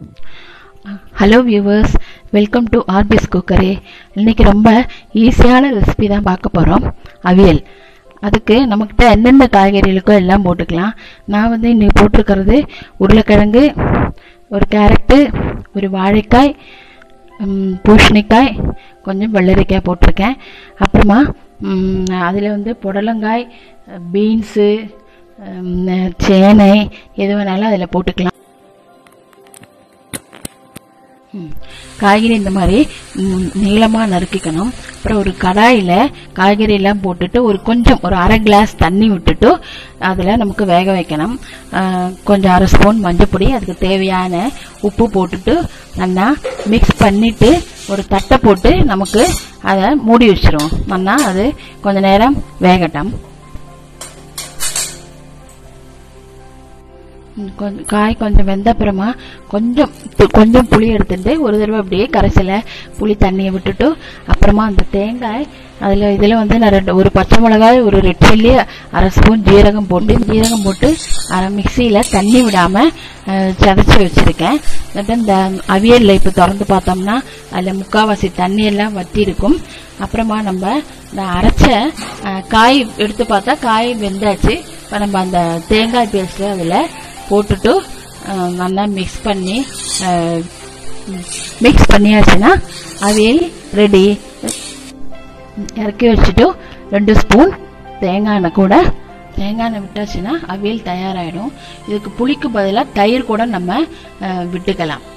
Hello viewers welcome to RPS குக்கரே இன்னைக்கு ரொம்ப ஈஸியான ரெசிபி தான் பார்க்க போகிறோம் அவியல் அதுக்கு நம்மக்கிட்ட எந்தெந்த காய்கறிகளுக்கோ எல்லாம் போட்டுக்கலாம் நான் வந்து இன்னைக்கு போட்டிருக்கிறது உருளைக்கிழங்கு ஒரு கேரட்டு ஒரு வாழைக்காய் ம், பூசணிக்காய் கொஞ்சம் வெள்ளரிக்காய் போட்டிருக்கேன் அப்புறமா அதில் வந்து புடலங்காய் பீன்ஸு சேனை எது வேணாலும் அதில் போட்டுக்கலாம் ம். காய்கறி இந்த மாதிரி நீளமாக நறுக்கிக்கணும் அப்புறம் ஒரு கடாயில் காய்கறி எல்லாம் போட்டுட்டு ஒரு கொஞ்சம் ஒரு அரை கிளாஸ் தண்ணி விட்டுட்டு அதில் நமக்கு வேக வைக்கணும் ஆ, கொஞ்சம் அரை ஸ்பூன் மஞ்சப்பொடி அதுக்கு தேவையான உப்பு போட்டுட்டு நல்லா மிக்ஸ் பண்ணிட்டு ஒரு தட்டை போட்டு நமக்கு அதை மூடி வச்சிருவோம் நல்லா அது கொஞ்ச நேரம் வேகட்டும் ம், கொஞ்சம் காய் கொஞ்சம் வெந்த அப்புறமா கொஞ்சம் து- கொஞ்சம் புளி எடுத்துட்டு ஒரு தடவை அப்படியே கரைசல புளி தண்ணியை விட்டுட்டு அப்புறமா அந்த தேங்காய் அதில் இதில் வந்து நான் ரெண்டு ஒரு பச்சை மிளகாய் ஒரு ரெட் சில்லி அரை ஸ்பூன் ஜீரகம் போட்டு ஜீரகம் போட்டு அரை மிக்சியில் தண்ணி விடாமல் சதைச்சி வச்சுருக்கேன் എന്നിട്ട് இந்த அவியலில் இப்போ திறந்து பார்த்தோம்னா அதில் முக்கால்வாசி தண்ணி எல்லாம் வற்றி இருக்கும் அப்புறமா நம்ம இந்த அரைச்ச அஹ், காய் எடுத்து பார்த்தா காய் வெந்தாச்சு இப்போ நம்ம அந்த தேங்காய் பேஸ்ட்டு அதில் போட்டுட்டு அஹ், நல்லா மிக்ஸ் பண்ணி மிக்ஸ் பண்ணியாச்சுன்னா அவியல் ரெடி இறக்கி வச்சுட்டு ரெண்டு ஸ்பூன் தேங்காய் எண்ணெய் கூட தேங்காய் எண்ணெய் விட்டாச்சுன்னா அவியல் தயாராகிடும் இதுக்கு புளிக்கு பதிலாக தயிர் கூட நம்ம அஹ், விட்டுக்கலாம்